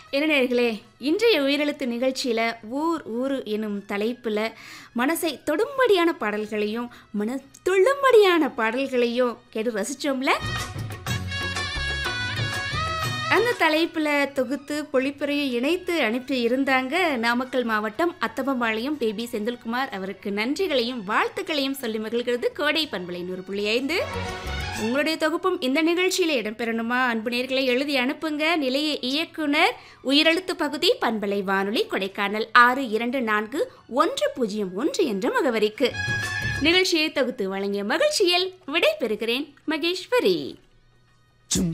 என்ன நேர்களே இன்றைய உயிரெழுத்து நிகழ்ச்சியில் ஊர் ஊரு எனும் தலைப்பில் மனசை தொடும்படியான பாடல்களையும் மன துள்ளும்படியான பாடல்களையும் கேட்டு ரசிச்சோம்ல அந்த தலைப்பில் தொகுத்து பொழிப்புரையும் இணைத்து அனுப்பி இருந்தாங்க நாமக்கல் மாவட்டம் அத்தப்பம்பாளையம் பேபி செந்தில்குமார் அவருக்கு நன்றிகளையும் வாழ்த்துக்களையும் சொல்லி மகிழ்கிறது கோடை பண்பலை நூறு புள்ளி ஐந்து உங்களுடைய தொகுப்பும் இந்த நிகழ்ச்சியில் இடம்பெறணுமா அன்பு நேர்களை எழுதி அனுப்புங்க நிலைய இயக்குனர் உயிரெழுத்து பகுதி பண்பலை வானொலி கொடைக்கானல் ஆறு இரண்டு நான்கு ஒன்று பூஜ்ஜியம் ஒன்று என்ற முகவரிக்கு நிகழ்ச்சியை தொகுத்து வழங்கிய மகிழ்ச்சியில் விடை பெறுகிறேன் மகேஸ்வரி